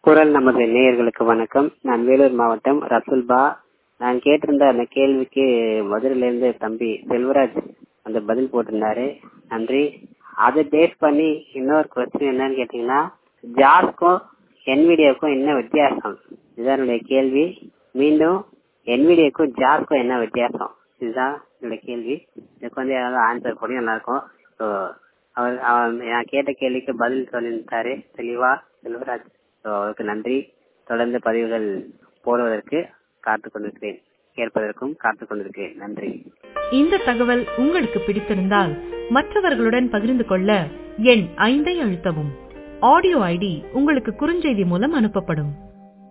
குரல் நமது நேயர்களுக்கு வணக்கம் நான் வேலூர் மாவட்டம் ரசுல்பா நான் கேட்டிருந்த அந்த கேள்விக்கு மதுரையிலேருந்து தம்பி செல்வராஜ் அந்த பதில் போட்டிருந்தாரு நன்றி அதை பேஸ் பண்ணி இன்னொரு கொஸ்டின் என்னன்னு கேட்டீங்கன்னா ஜாஸ்க்கும் என்விடியோக்கும் என்ன வித்தியாசம் இதுதான் என்னுடைய கேள்வி மீண்டும் என்விடியோக்கும் ஜாஸ்க்கும் என்ன வித்தியாசம் இதுதான் என்னுடைய கேள்வி இதுக்கு வந்து யாராவது ஆன்சர் பண்ணி நல்லா இருக்கும் ஸோ அவர் அவர் நான் கேட்ட கேள்விக்கு பதில் சொல்லியிருந்தாரு தெளிவா செல்வராஜ் ஸோ அவருக்கு நன்றி தொடர்ந்து பதிவுகள் போடுவதற்கு காத்துக் கொண்டிருக்கிறேன் கேட்பதற்கும் காத்துக் கொண்டிருக்கிறேன் நன்றி இந்த தகவல் உங்களுக்கு பிடித்திருந்தால் மற்றவர்களுடன் பகிர்ந்து கொள்ள எண் ஐந்தை அழுத்தவும் ஆடியோ ஐடி உங்களுக்கு குறுஞ்செய்தி மூலம் அனுப்பப்படும்